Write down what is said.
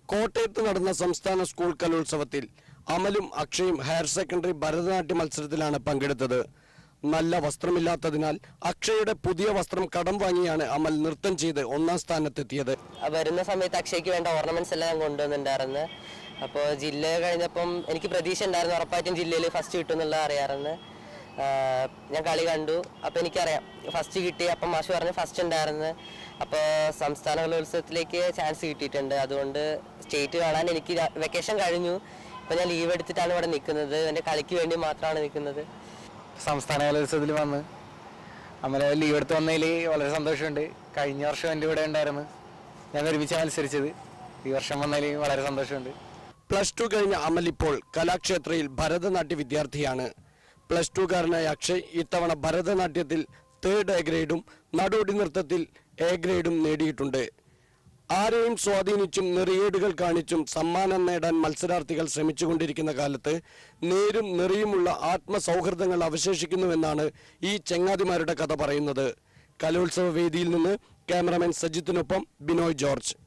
കോട്ടയത്ത് നടന്ന സംസ്ഥാന സ്കൂൾ കലോത്സവത്തിൽ അമലും അക്ഷയും ഹയർ സെക്കൻഡറി ഭരതനാട്യ മത്സരത്തിലാണ് പങ്കെടുത്തത് നല്ല വസ്ത്രമില്ലാത്തതിനാൽ അക്ഷയുടെ പുതിയ വസ്ത്രം കടം വാങ്ങിയാണ് അമൽ നൃത്തം ചെയ്ത് ഒന്നാം സ്ഥാനത്തെത്തിയത് ആ വരുന്ന സമയത്ത് അക്ഷയ്ക്ക് വേണ്ട ഓർണമെന്റ്സ് എല്ലാം ഞാൻ കൊണ്ടുവന്നിട്ടുണ്ടായിരുന്നു അപ്പോൾ ജില്ല കഴിഞ്ഞപ്പം എനിക്ക് പ്രതീക്ഷ ഉണ്ടായിരുന്നു ഉറപ്പായിട്ടും ജില്ലയിൽ ഫസ്റ്റ് കിട്ടും എന്നുള്ളത് അറിയാമായിരുന്നു ആഹ് ഞാൻ കളി കണ്ടു അപ്പോൾ എനിക്കറിയാം ഫസ്റ്റ് കിട്ടി അപ്പം മാഷ് പറഞ്ഞ് ഫസ്റ്റ് ഉണ്ടായിരുന്നു അപ്പോൾ സംസ്ഥാന കലോത്സവത്തിലേക്ക് ചാൻസ് കിട്ടിയിട്ടുണ്ട് അതുകൊണ്ട് സ്റ്റേറ്റ് കാണാൻ എനിക്ക് വെക്കേഷൻ കഴിഞ്ഞു ഇപ്പം ഞാൻ ലീവ് എടുത്തിട്ടാണ് ഇവിടെ നിൽക്കുന്നത് എൻ്റെ കളിക്ക് വേണ്ടി മാത്രമാണ് നിൽക്കുന്നത് സംസ്ഥാന കലോത്സവത്തിൽ വന്ന് അമല ലീവ് എടുത്ത് വന്നതിൽ വളരെ സന്തോഷമുണ്ട് കഴിഞ്ഞ വർഷം എൻ്റെ കൂടെ ഉണ്ടായിരുന്നു ഞാൻ ഒരുമിച്ച് മത്സരിച്ചത് ഈ വർഷം വന്നതിൽ വളരെ സന്തോഷമുണ്ട് പ്ലസ് ടു കഴിഞ്ഞ അമൽ ഇപ്പോൾ കലാക്ഷേത്രയിൽ ഭരതനാട്യ വിദ്യാർത്ഥിയാണ് പ്ലസ് ടുകാരനായ അക്ഷയ് ഇത്തവണ ഭരതനാട്യത്തിൽ തേർഡ് എ ഗ്രേഡും നടോടി നൃത്തത്തിൽ എ ഗ്രേഡും നേടിയിട്ടുണ്ട് ആരെയും സ്വാധീനിച്ചും നെറിയേടുകൾ കാണിച്ചും സമ്മാനം നേടാൻ മത്സരാർത്ഥികൾ ശ്രമിച്ചുകൊണ്ടിരിക്കുന്ന കാലത്ത് നേരും നെറിയുമുള്ള ആത്മസൗഹൃദങ്ങൾ അവശേഷിക്കുന്നുവെന്നാണ് ഈ ചെങ്ങാതിമാരുടെ കഥ പറയുന്നത് കലോത്സവ വേദിയിൽ നിന്ന് ക്യാമറമാൻ സജിത്തിനൊപ്പം ബിനോയ് ജോർജ്